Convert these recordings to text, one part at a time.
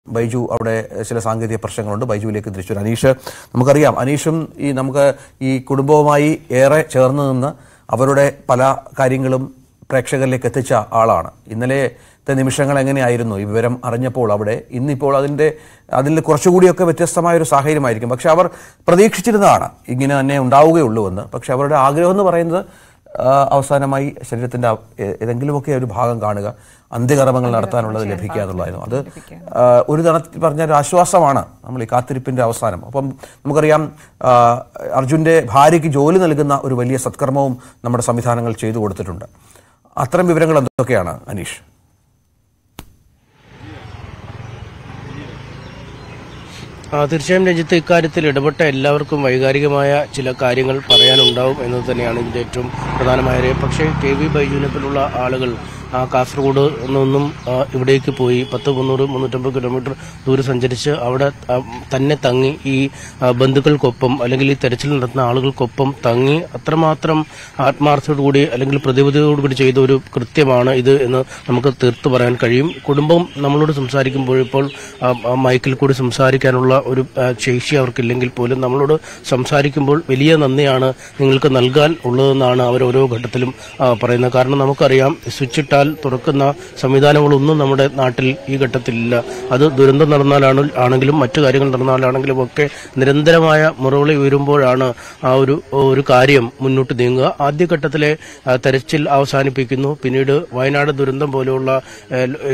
ബൈജു അവിടെ ചില സാങ്കേതിക പ്രശ്നങ്ങളുണ്ട് ബൈജുവിലേക്ക് തിരിച്ചു വരും. അനീഷ് നമുക്കറിയാം അനീഷും ഈ നമുക്ക് ഈ കുടുംബവുമായി ഏറെ ചേർന്ന് നിന്ന് അവരുടെ പല കാര്യങ്ങളും പ്രേക്ഷകരിലേക്ക് എത്തിച്ച ആളാണ് ഇന്നലത്തെ നിമിഷങ്ങൾ എങ്ങനെയായിരുന്നു ഈ വിവരം അറിഞ്ഞപ്പോൾ അവിടെ ഇന്നിപ്പോൾ അതിൻ്റെ അതിൽ കുറച്ചുകൂടിയൊക്കെ വ്യത്യസ്തമായ ഒരു സാഹചര്യമായിരിക്കും പക്ഷെ അവർ പ്രതീക്ഷിച്ചിരുന്നതാണ് ഇങ്ങനെ തന്നെ ഉണ്ടാവുകയുള്ളൂ എന്ന് പക്ഷെ അവരുടെ ആഗ്രഹം എന്ന് പറയുന്നത് ആ, അവസാനമായി ശരീരത്തിന്റെ ആ- ഏ- ഏതെങ്കിലുമൊക്കെ ഒരു ഭാഗം കാണുക അന്ത്യകർമ്മങ്ങൾ നടത്താനുള്ളത് ലഭിക്കുക എന്നുള്ളതായിരുന്നു അത് ആ, ഒരു തരത്തിൽ പറഞ്ഞ ഒരു ആശ്വാസമാണ് നമ്മൾ ഈ കാത്തിരിപ്പിന്റെ അവസാനം അപ്പം നമുക്കറിയാം ആ, അർജുന്റെ ഭാര്യയ്ക്ക് ജോലി നൽകുന്ന ഒരു വലിയ സത്കർമ്മവും നമ്മുടെ സംവിധാനങ്ങൾ ചെയ്തു കൊടുത്തിട്ടുണ്ട് അത്തരം വിവരങ്ങൾ എന്തൊക്കെയാണ് അനീഷ് ആ, തീർച്ചയായും രഞ്ജിത്ത് ഇക്കാര്യത്തിൽ ഇടപെട്ട എല്ലാവർക്കും വൈകാരികമായ ചില കാര്യങ്ങൾ പറയാനുണ്ടാവും എന്നത് തന്നെയാണ് ഇതിന്റെ ഏറ്റവും പ്രധാനമായ കാര്യം. പക്ഷേ കെ വി ബൈജുവിനെ പോലുള്ള ആളുകൾ ആ, കാസർഗോഡ് നിന്നും ആ, ഇവിടേക്ക് പോയി പത്ത് മുന്നൂറ് മുന്നൂറ്റമ്പത് കിലോമീറ്റർ ദൂരെ സഞ്ചരിച്ച് അവിടെ ആ, തന്നെ തങ്ങി ഈ ആ, ബന്ധുക്കൾക്കൊപ്പം അല്ലെങ്കിൽ ഈ തെരച്ചിൽ നടത്തുന്ന ആളുകൾക്കൊപ്പം തങ്ങി അത്രമാത്രം ആത്മാർത്ഥത്തോടുകൂടി അല്ലെങ്കിൽ പ്രതിബദ്ധതയോടുകൂടി ചെയ്ത ഒരു കൃത്യമാണ് ഇത് എന്ന് നമുക്ക് തീർത്തു പറയാൻ കഴിയും കുടുംബം നമ്മളോട് സംസാരിക്കുമ്പോൾ ഇപ്പോൾ ആ, ആ, മൈക്കിൽ കൂടി സംസാരിക്കാനുള്ള ഒരു ആ, ശേഷി അവർക്കില്ലെങ്കിൽ പോലും നമ്മളോട് സംസാരിക്കുമ്പോൾ വലിയ നന്ദിയാണ് നിങ്ങൾക്ക് നൽകാൻ ഉള്ളതെന്നാണ് അവർ ഓരോ ഘട്ടത്തിലും ആ, പറയുന്നത് കാരണം നമുക്കറിയാം സ്വിച്ച് ഇട്ടാൽ തുറക്കുന്ന സംവിധാനങ്ങളൊന്നും നമ്മുടെ നാട്ടിൽ ഈ ഘട്ടത്തിലില്ല അത് ദുരന്തം നടന്നാലാണ് ആണെങ്കിലും മറ്റു കാര്യങ്ങൾ നടന്നാലാണെങ്കിലും ഒക്കെ നിരന്തരമായ മുറവിളി ഉയരുമ്പോഴാണ് ആ ഒരു ഒരു കാര്യം മുന്നോട്ട് നീങ്ങുക ആദ്യഘട്ടത്തിലെ ആ, തെരച്ചിൽ അവസാനിപ്പിക്കുന്നു പിന്നീട് വയനാട് ദുരന്തം പോലെയുള്ള ഏ, ഏ,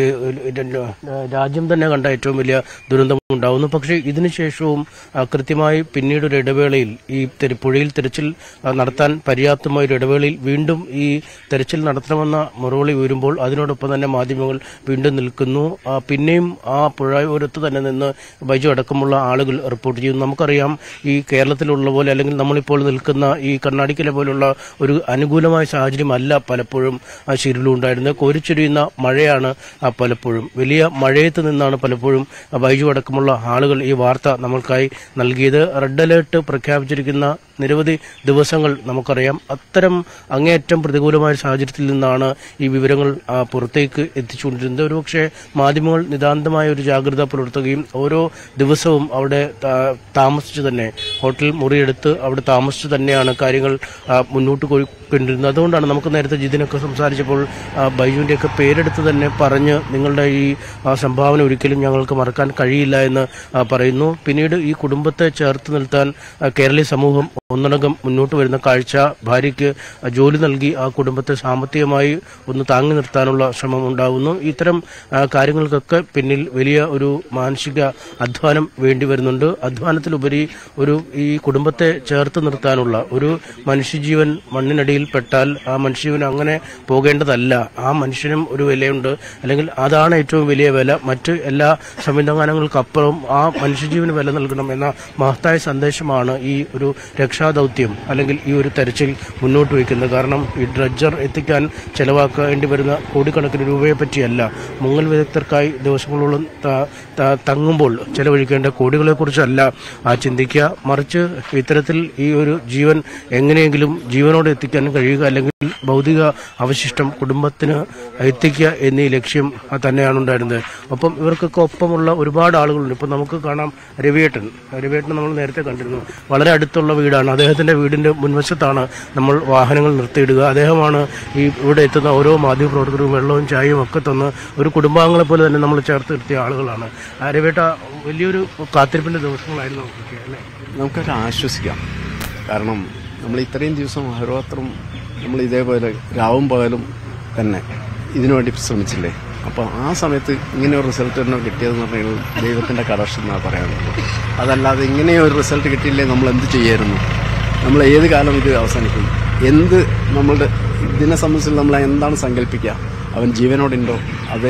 ഏ, രാജ്യം തന്നെ കണ്ട ഏറ്റവും വലിയ ദുരന്തം ഉണ്ടാവുന്നു പക്ഷേ ഇതിനുശേഷവും ആ, കൃത്യമായി പിന്നീട് ഒരു ഇടവേളയിൽ ഈ തെര- പുഴയിൽ തെരച്ചിൽ ആ, നടത്താൻ പര്യാപ്തമായ ഒരു ഇടവേളയിൽ വീണ്ടും ഈ തെരച്ചിൽ നടത്തണമെന്ന മുറവിളി ഉയരുമ്പോൾ അതിനോടൊപ്പം തന്നെ മാധ്യമങ്ങൾ വീണ്ടും നിൽക്കുന്നു ആ, പിന്നെയും ആ പുഴയോരത്ത് തന്നെ നിന്ന് ബൈജു അടക്കമുള്ള ആളുകൾ റിപ്പോർട്ട് ചെയ്യുന്നു നമുക്കറിയാം ഈ കേരളത്തിലുള്ള പോലെ അല്ലെങ്കിൽ നമ്മളിപ്പോൾ നിൽക്കുന്ന ഈ കർണാടകയിലെ പോലുള്ള ഒരു അനുകൂലമായ സാഹചര്യമല്ല പലപ്പോഴും ആ ശിരിലും ഉണ്ടായിരുന്നത് കോരിച്ചൊരിയുന്ന മഴയാണ് ആ പലപ്പോഴും വലിയ മഴയത്ത് നിന്നാണ് പലപ്പോഴും ആ ബൈജു അടക്കമുള്ള ആളുകൾ ഈ വാർത്ത നമ്മൾക്കായി നൽകിയത് റെഡ് അലേർട്ട് പ്രഖ്യാപിച്ചിരിക്കുന്ന നിരവധി ദിവസങ്ങൾ നമുക്കറിയാം അത്തരം അങ്ങേയറ്റം പ്രതികൂലമായ ഒരു സാഹചര്യത്തിൽ നിന്നാണ് ഈ വിവരങ്ങൾ ആ, പുറത്തേക്ക് എത്തിച്ചുകൊണ്ടിരുന്നത് ഒരുപക്ഷെ മാധ്യമങ്ങൾ നിതാന്തമായ ഒരു ജാഗ്രത പുലർത്തുകയും ഓരോ ദിവസവും അവിടെ താ- താമസിച്ച് തന്നെ ഹോട്ടൽ മുറിയെടുത്ത് അവിടെ താമസിച്ച് തന്നെയാണ് കാര്യങ്ങൾ ആ, മുന്നോട്ട് കൊണ്ടുവരുന്നത് അതുകൊണ്ടാണ് നമുക്ക് നേരത്തെ ജിതിനൊക്കെ സംസാരിച്ചപ്പോൾ ആ, ബൈജുവിൻ്റെയൊക്കെ പേരെടുത്ത് തന്നെ പറഞ്ഞ് നിങ്ങളുടെ ഈ ആ, സംഭാവന ഒരിക്കലും ഞങ്ങൾക്ക് മറക്കാൻ കഴിയില്ല എന്ന് ആ, പറയുന്നു പിന്നീട് ഈ കുടുംബത്തെ ചേർത്ത് നിർത്താൻ ആ, കേരളീയ സമൂഹം ഒന്നടങ്കം മുന്നോട്ട് വരുന്ന കാഴ്ച ഭാര്യയ്ക്ക് ആ, ജോലി നൽകി ആ കുടുംബത്തെ സാമ്പത്തികമായി ഒന്ന് താങ്ങി നിർത്താനുള്ള ശ്രമം ഉണ്ടാകുന്നു ഇത്തരം ആ, കാര്യങ്ങൾക്കൊക്കെ പിന്നിൽ വലിയ ഒരു മാനസിക അധ്വാനം വേണ്ടി വരുന്നുണ്ട് അധ്വാനത്തിലുപരി ഒരു ഈ കുടുംബത്തെ ചേർത്ത് നിർത്താനുള്ള ഒരു മനുഷ്യജീവൻ മണ്ണിനടിയിൽ പെട്ടാൽ ആ മനുഷ്യജീവൻ അങ്ങനെ പോകേണ്ടതല്ല ആ മനുഷ്യനും ഒരു വിലയുണ്ട് അല്ലെങ്കിൽ അതാണ് ഏറ്റവും വലിയ വില മറ്റ് എല്ലാ സംവിധാനങ്ങൾക്കപ്പുറം ആ മനുഷ്യജീവന് വില നൽകണം എന്ന മഹത്തായ സന്ദേശമാണ് ഈ ഒരു രക്ഷാദൗത്യം അല്ലെങ്കിൽ ഈ ഒരു തെരച്ചിൽ മുന്നോട്ട് വയ്ക്കുന്നത് കാരണം ഈ ഡ്രഡ്ജർ എത്തിക്കാൻ ചെലവാക്കേണ്ടി വരുന്ന കോടിക്കണക്കിന് രൂപയെ പറ്റിയല്ല മുങ്ങൽ വിദഗ്ധർക്കായി ദിവസങ്ങളോളം ത- ത- തങ്ങുമ്പോൾ ചെലവഴിക്കേണ്ട കോടികളെക്കുറിച്ചല്ല ആ ചിന്തിക്കുക മറിച്ച് ഇത്തരത്തിൽ ഈ ഒരു ജീവൻ എങ്ങനെയെങ്കിലും ജീവനോടെ എത്തിക്കാൻ കഴിയുക അല്ലെങ്കിൽ ഭൗതിക അവശിഷ്ടം കുടുംബത്തിന് എത്തിക്കുക എന്നീ ലക്ഷ്യം തന്നെയാണ് ഉണ്ടായിരുന്നത് ഒപ്പം ഇവർക്കൊക്കെ ഒപ്പമുള്ള ഒരുപാട് ആളുകളുണ്ട് ഇപ്പം നമുക്ക് കാണാം രവിയേട്ടൻ രവിയേട്ടൻ നമ്മൾ നേരത്തെ കണ്ടിരുന്നു വളരെ അടുത്തുള്ള വീടാണ് അദ്ദേഹത്തിന്റെ വീടിന്റെ മുൻവശത്താണ് നമ്മൾ വാഹനങ്ങൾ നിർത്തിയിടുക അദ്ദേഹമാണ് ഈ ഇവിടെ എത്തുന്ന ഓരോ മാധ്യമപ്രവർത്തകരും വെള്ളവും ചായയും ഒക്കെ തന്ന് ഒരു കുടുംബാംഗങ്ങളെ പോലെ തന്നെ നമ്മൾ ചേർത്ത് നിർത്തിയ ആളുകളാണ് ആ, രവിയേട്ട വലിയൊരു കാത്തിരിപ്പിന്റെ ദിവസങ്ങളായിരുന്നു നമുക്കൊക്കെ അല്ലേ നമുക്കൊക്കെ ആശ്വസിക്കാം കാരണം നമ്മൾ ഇത്രയും ദിവസം ഓരോരുത്തരും നമ്മൾ ഇതേപോലെ രാവും പകലും തന്നെ ഇതിനു വേണ്ടി ശ്രമിച്ചില്ലേ അപ്പോൾ ആ സമയത്ത് ഇങ്ങനെ ഒരു റിസൾട്ട് തന്നെ കിട്ടിയതെന്ന് പറഞ്ഞാൽ ദൈവത്തിൻ്റെ കടക്ഷൻ എന്നാണ് പറയാനുള്ളത് അതല്ലാതെ ഇങ്ങനെ ഒരു റിസൾട്ട് കിട്ടിയില്ലേ നമ്മൾ എന്ത് ചെയ്യായിരുന്നു നമ്മൾ ഏത് കാലം ഇത് അവസാനിക്കും എന്ത് നമ്മളുടെ ഇതിനെ സംബന്ധിച്ച് നമ്മൾ എന്താണ് സങ്കല്പിക്കുക അവൻ ജീവനോടുണ്ടോ അത്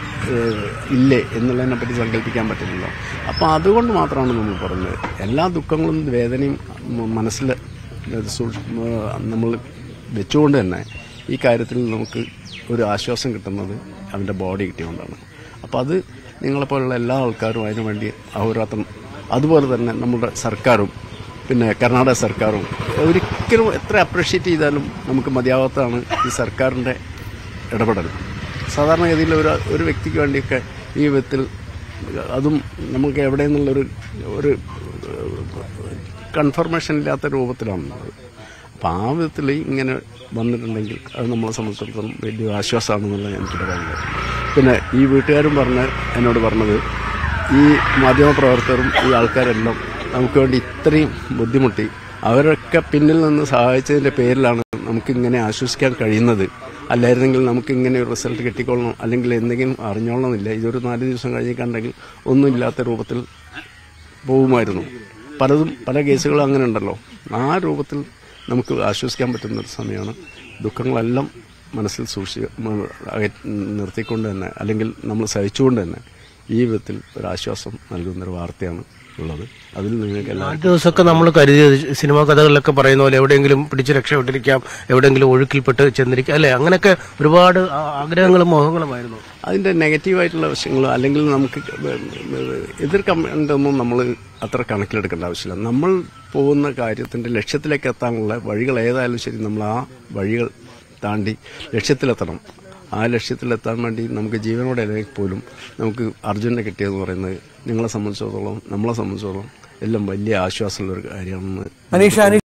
ഏഹ് ഇല്ലേ എന്നുള്ളതിനെ പറ്റി സങ്കല്പിക്കാൻ പറ്റില്ലല്ലോ അപ്പോൾ അതുകൊണ്ട് മാത്രമാണ് നമ്മൾ പറഞ്ഞത് എല്ലാ ദുഃഖങ്ങളും വേദനയും മ- മനസ്സിൽ സൂക്ഷി- നമ്മൾ വെച്ചുകൊണ്ട് തന്നെ ഈ കാര്യത്തിൽ നമുക്ക് ഒരു ആശ്വാസം കിട്ടുന്നത് അവൻ്റെ ബോഡി കിട്ടിയതുകൊണ്ടാണ് അപ്പോൾ അത് നിങ്ങളെപ്പോലുള്ള എല്ലാ ആൾക്കാരും അതിനു വേണ്ടി അഹോരാത്രം അതുപോലെ തന്നെ നമ്മുടെ സർക്കാരും പിന്നെ കർണാടക സർക്കാരും ഒരിക്കലും എത്ര അപ്രീഷിയേറ്റ് ചെയ്താലും നമുക്ക് മതിയാവാത്തതാണ് ഈ സർക്കാരിൻ്റെ ഇടപെടൽ സാധാരണഗതിയിൽ ഒരു ഒരു വ്യക്തിക്ക് വേണ്ടിയൊക്കെ ഈ വിധത്തിൽ അതും നമുക്ക് എവിടെ നിന്നുള്ളൊരു ഒരു കൺഫർമേഷൻ ഇല്ലാത്ത രൂപത്തിലാണ് ഉള്ളത്. അപ്പം ആ വിധത്തിൽ ഇങ്ങനെ വന്നിട്ടുണ്ടെങ്കിൽ അത് നമ്മളെ സംബന്ധിച്ചിടത്തോളം വലിയ ആശ്വാസമാണെന്നുള്ള എനിക്ക് പറയാനുള്ളത് പിന്നെ ഈ വീട്ടുകാരും പറഞ്ഞ് എന്നോട് പറഞ്ഞത് ഈ മാധ്യമപ്രവർത്തകരും ഈ ആൾക്കാരെല്ലാം നമുക്ക് വേണ്ടി ഇത്രയും ബുദ്ധിമുട്ടി അവരൊക്കെ പിന്നിൽ നിന്ന് സഹായിച്ചതിൻ്റെ പേരിലാണ് നമുക്കിങ്ങനെ ആശ്വസിക്കാൻ കഴിയുന്നത് അല്ലായിരുന്നെങ്കിൽ നമുക്ക് ഇങ്ങനെ ഒരു റിസൾട്ട് കിട്ടിക്കൊള്ളണം അല്ലെങ്കിൽ എന്തെങ്കിലും അറിഞ്ഞോളണമെന്നില്ല ഇതൊരു നാല് ദിവസം കഴിഞ്ഞിട്ടുണ്ടെങ്കിൽ ഒന്നുമില്ലാത്ത രൂപത്തിൽ പോകുമായിരുന്നു പലതും പല കേസുകളും അങ്ങനെ ഉണ്ടല്ലോ ആ രൂപത്തിൽ നമുക്ക് ആശ്വസിക്കാൻ പറ്റുന്ന ഒരു സമയമാണ് ദുഃഖങ്ങളെല്ലാം മനസ്സിൽ സൂക്ഷിച്ച് മ- അക- നിർത്തിക്കൊണ്ട് തന്നെ അല്ലെങ്കിൽ നമ്മൾ സഹിച്ചുകൊണ്ട് തന്നെ ഈ വിധത്തിൽ ഒരു ആശ്വാസം നൽകുന്ന ഒരു വാർത്തയാണ് ഉള്ളത് അതിൽ നിങ്ങൾക്ക് എല്ലാ ആദ്യ ദിവസമൊക്കെ നമ്മൾ കരുതിയത് സിനിമാ കഥകളിലൊക്കെ പറയുന്ന പോലെ എവിടെയെങ്കിലും പിടിച്ച് രക്ഷപ്പെട്ടിരിക്കാം എവിടെയെങ്കിലും ഒഴുക്കിൽപ്പെട്ട് ചെന്നിരിക്കാം അല്ലെ അങ്ങനെയൊക്കെ ഒരുപാട് ആ- ആഗ്രഹങ്ങളും മോഹങ്ങളുമായിരുന്നു അതിന്റെ നെഗറ്റീവായിട്ടുള്ള വശങ്ങൾ അല്ലെങ്കിൽ നമുക്ക് എതിർ കമന്റൊന്നും നമ്മൾ അത്ര കണക്കിലെടുക്കേണ്ട ആവശ്യമില്ല നമ്മൾ പോകുന്ന കാര്യത്തിന്റെ ലക്ഷ്യത്തിലേക്ക് എത്താനുള്ള വഴികൾ ഏതായാലും ശരി നമ്മൾ ആ വഴികൾ താണ്ടി ലക്ഷ്യത്തിലെത്തണം ആ ലക്ഷ്യത്തിലെത്താൻ വേണ്ടി നമുക്ക് ജീവനോടെ അല്ലെങ്കിൽ പോലും നമുക്ക് അർജുനെ കിട്ടിയെന്ന് പറയുന്നത് നിങ്ങളെ സംബന്ധിച്ചിടത്തോളം നമ്മളെ സംബന്ധിച്ചിടത്തോളം എല്ലാം വലിയ ആശ്വാസമുള്ള ഒരു കാര്യമാണെന്ന് അനീഷ അനീഷ്